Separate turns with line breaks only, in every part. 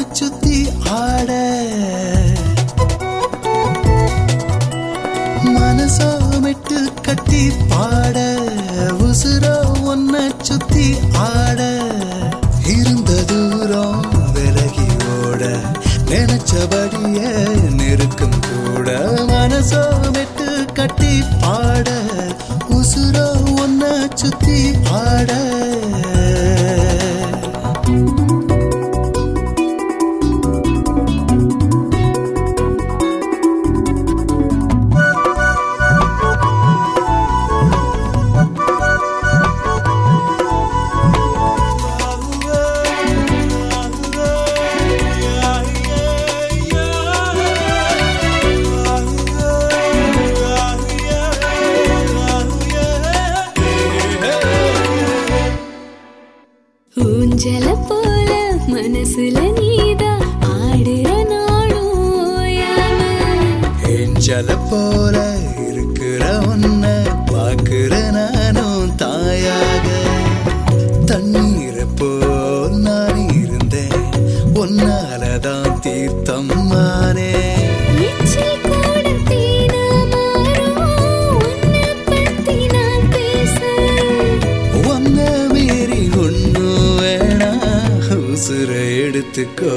சுத்தி ஆட மனசோ மெட்டு கட்டி பாட உசுரோ ஒன்ன சுத்தி ஆட இருந்த தூரம் விலகி ஓட நினைச்சபடியே நெருக்கம் கூட மனசோ மெட்டு கட்டி பாட உசுரோ ஒன்ன சுத்தி ஆட
ஊஞ்சல போல மனசுல நீதா ஆடுற நாளும் ஓயாம.
ஏஞ்சல போல இருக்கிற உன்ன பாக்குற நானும் தாயாக தண்ணீரை போல் நான் இருந்தேன் உன்னாலதான் தீர்த்தம் மானே
எச்சில் கூட தேனா மாறும், உன்னை பத்தி நான் பேச.
ஒன்ன மீறி ஒன்னும் வேணா உசுர எடுத்துக்கோ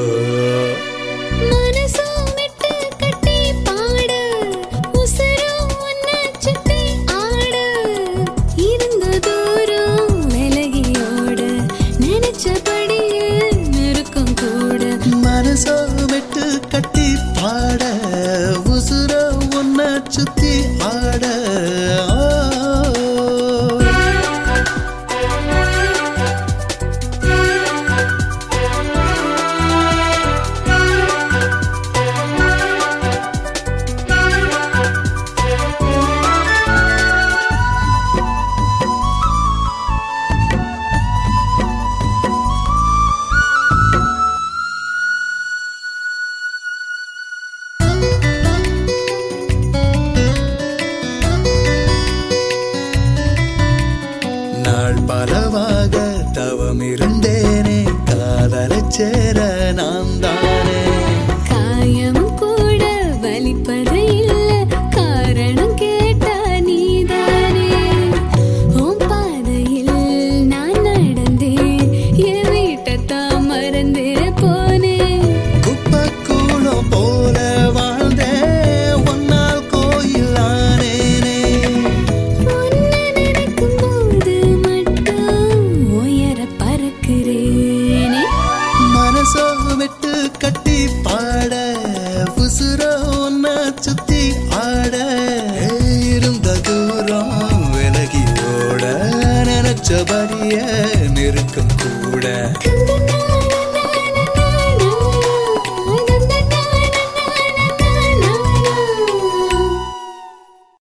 மனசும் விட்டு கட்டி பாட, உசுரும் உன்னை சுத்தி ஆட. இருந்த தூரம் விலகி ஓட, நினைச்சபடியே நெருக்கம் கூட
மனசோ விட்டு கட்டி பாட உசுர ஒன்ன சுத்தி ஆட நாள் பலவாக தவம் இருந்தேனே காதலச் சேர நான் தானே
காயம் கூட வலிப்பது இல்ல காரணம் கேட்டா நீதானே உன் பாதையில் நான் நடந்தேன் என் வீட்டைத்தான் மறந்தே போனேன்
குப்பக்கூடம் போல வாழ்ந்தேன் ஒன்னால் கோயில் ஆனேனே
உன்னை நினைக்கும் போது மட்டும் உயர பறக்கிறேனே
மனசோ விட்டு கட்டி பாட உசுரோ ஒன்ன சுத்தி ஆட இருந்த தூரம் விலகி ஓட நினைச்சபடிய நெருக்கம் கூட
கந்தன்